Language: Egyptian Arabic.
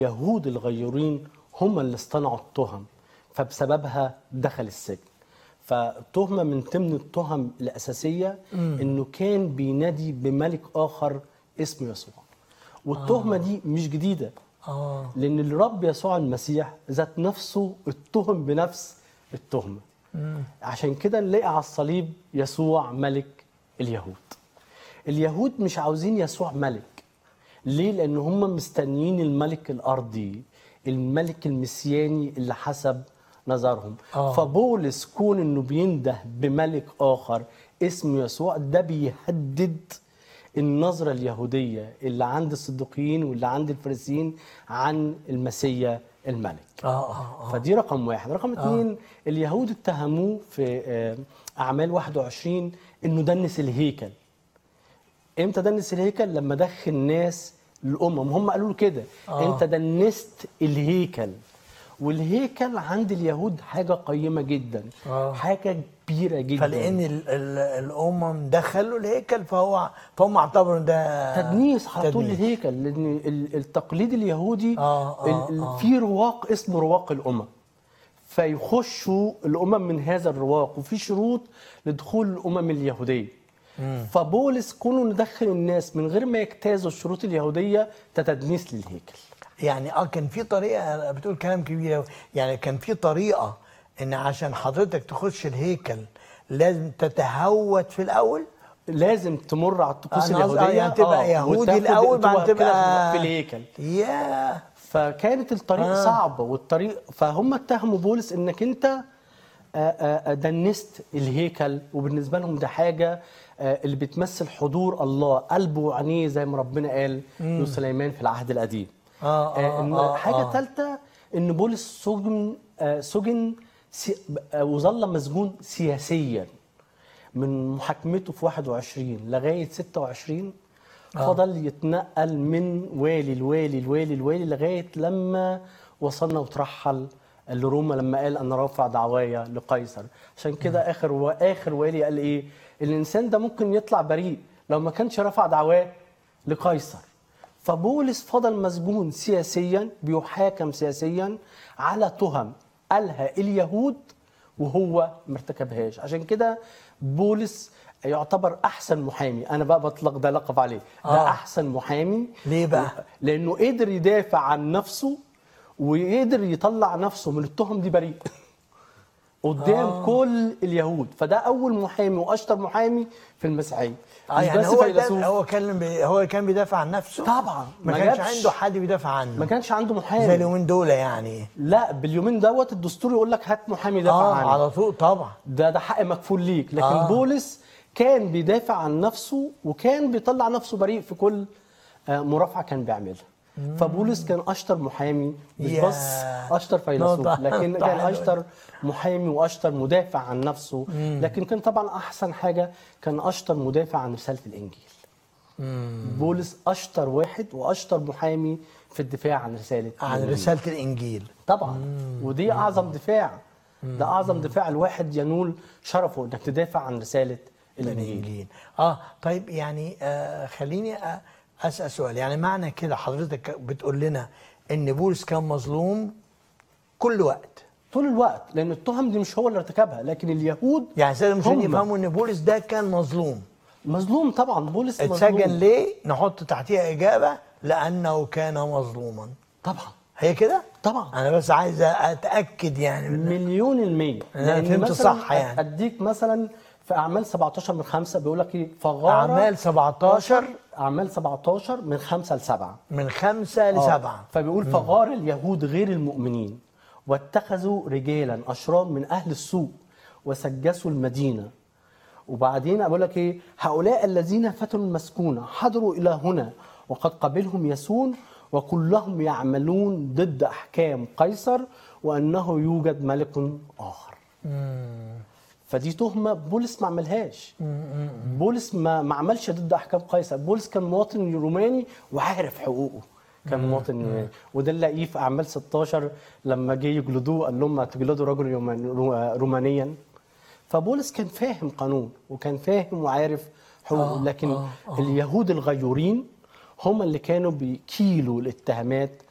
اليهود الغيورين هم اللي اصطنعوا التهم فبسببها دخل السجن فتهمة من ضمن التهم الأساسية إنه كان بينادي بملك آخر اسمه يسوع والتهمة دي مش جديدة اه لأن الرب يسوع المسيح ذات نفسه اتهم بنفس التهمة عشان كده نلاقي على الصليب يسوع ملك اليهود اليهود مش عاوزين يسوع ملك ليه؟ لأن هم مستنيين الملك الأرضي الملك المسياني اللي حسب نظرهم آه. فبولس كون انه بينده بملك اخر اسمه يسوع ده بيهدد النظرة اليهودية اللي عند الصديقيين واللي عند الفريسيين عن المسيا الملك اه اه اه فدي رقم واحد رقم اتنين اليهود اتهموه في آه، أعمال 21 إنه دنس الهيكل امتى دنس الهيكل لما دخل ناس الامم هم قالوا له كده آه. انت دنست الهيكل والهيكل عند اليهود حاجه قيمه جدا آه. حاجه كبيره جدا فلان ال- ال- الامم دخلوا الهيكل فهو فهم اعتبروا ده تدنيس على طول تدنيس. الهيكل لان ال- التقليد اليهودي آه، آه، ال- ال- آه. في رواق اسمه رواق الامم فيخشوا الامم من هذا الرواق وفي شروط لدخول الامم اليهوديه فبولس كونه ندخل الناس من غير ما يجتازوا الشروط اليهوديه تتدنيس للهيكل يعني اه كان في طريقه بتقول كلام كبير أوي. يعني كان في طريقه ان عشان حضرتك تخش الهيكل لازم تتهوت في الاول لازم تمر على الطقوس أنا قصدي- آه، اليهوديه يعني تبقى آه، يهودي وتاخد- الاول بعد تبقى كده تبقى في الهيكل يا فكانت الطريق آه. آه. صعبة والطريق فهم اتهموا بولس انك انت آه، آه، دنست الهيكل وبالنسبة لهم ده حاجة آه، اللي بتمثل حضور الله قلبه وعينيه زي ما ربنا قال لسليمان في العهد القديم آه، آه، إن آه، حاجة آه. ثالثة ان بولس سجن آه، سجن سي- آه، وظل مسجون سياسيا من محاكمته في 21 لغايه 26 فضل يتنقل من والي لوالي لوالي لوالي لغايه لما وصلنا وترحل لروما لما قال انا رافع دعوايا لقيصر عشان كده اخر واخر والي قال ايه الانسان ده ممكن يطلع بريء لو ما كانش رفع دعواه لقيصر فبولس فضل مسجون سياسيا بيحاكم سياسيا على تهم قالها اليهود وهو ما ارتكبهاش عشان كده بولس يعتبر احسن محامي انا بقى بطلق ده لقب عليه ده آه. احسن محامي ليه بقى؟ لانه قدر يدافع عن نفسه ويقدر يطلع نفسه من التهم دي بريء قدام آه. آه. كل اليهود فده اول محامي واشطر محامي في المسيحيه اه مش يعني بس هو فيلسوف. ده هو كان بي هو كان بيدافع عن نفسه طبعا ما ما كانش جابش- عنده حد بيدافع عنه ما كانش عنده زي محامي اليومين دول يعني لا باليومين دوت الدستور يقول لك هات محامي يدافع اه عنك على طول طبعا ده ده حق مكفول ليك لكن آه. آه. بولس كان بيدافع عن نفسه وكان بيطلع نفسه بريء في كل آه، مرافعه كان بيعملها فبولس كان اشطر محامي مش يا. بس اشطر فيلسوف نقطة- لكن نقطة كان حلوة. اشطر محامي واشطر مدافع عن نفسه لكن كان طبعا احسن حاجه كان اشطر مدافع عن رساله الانجيل بولس اشطر واحد واشطر محامي في الدفاع عن رساله عن الإنجيل. رساله الانجيل طبعا ودي اعظم دفاع ده اعظم دفاع الواحد ينول شرفه انك تدافع عن رساله الانجيل الانجيل اه طيب يعني آه خليني أ- اسال سؤال يعني معنى كده حضرتك بتقول لنا ان بولس كان مظلوم كل وقت طول الوقت لان التهم دي مش هو اللي ارتكبها لكن اليهود يعني الساده المشاهدين هم. يفهموا ان بولس ده كان مظلوم مظلوم طبعا بولس اتسجن مظلوم ليه نحط تحتيها اجابه لانه كان مظلوما طبعا هي كده طبعا انا بس عايز اتاكد يعني من مليون المية أنا لأن فهمت مثلاً صح يعني. اديك مثلا في اعمال 17 من 5 بيقول لك ايه فغار اعمال 17 اعمال 17 من 5 ل 7 من خمسة آه. لسبعة فبيقول فغار اليهود غير المؤمنين واتخذوا رجالا اشرام من اهل السوق وسجسوا المدينه وبعدين اقول لك ايه هؤلاء الذين فتنوا المسكونه حضروا الى هنا وقد قبلهم يسون وكلهم يعملون ضد احكام قيصر وانه يوجد ملك اخر فدي تهمه بولس ما عملهاش بولس ما ما عملش ضد احكام قيصر بولس كان مواطن روماني وعارف حقوقه كان مواطن يوناني وده نلاقيه في اعمال 16 لما جه يجلدوه قال لهم تجلدوا رجل يومان- رو- رومانيا فبولس كان فاهم قانون وكان فاهم وعارف حقوقه آه، لكن آه، آه. اليهود الغيورين هم اللي كانوا بيكيلوا الاتهامات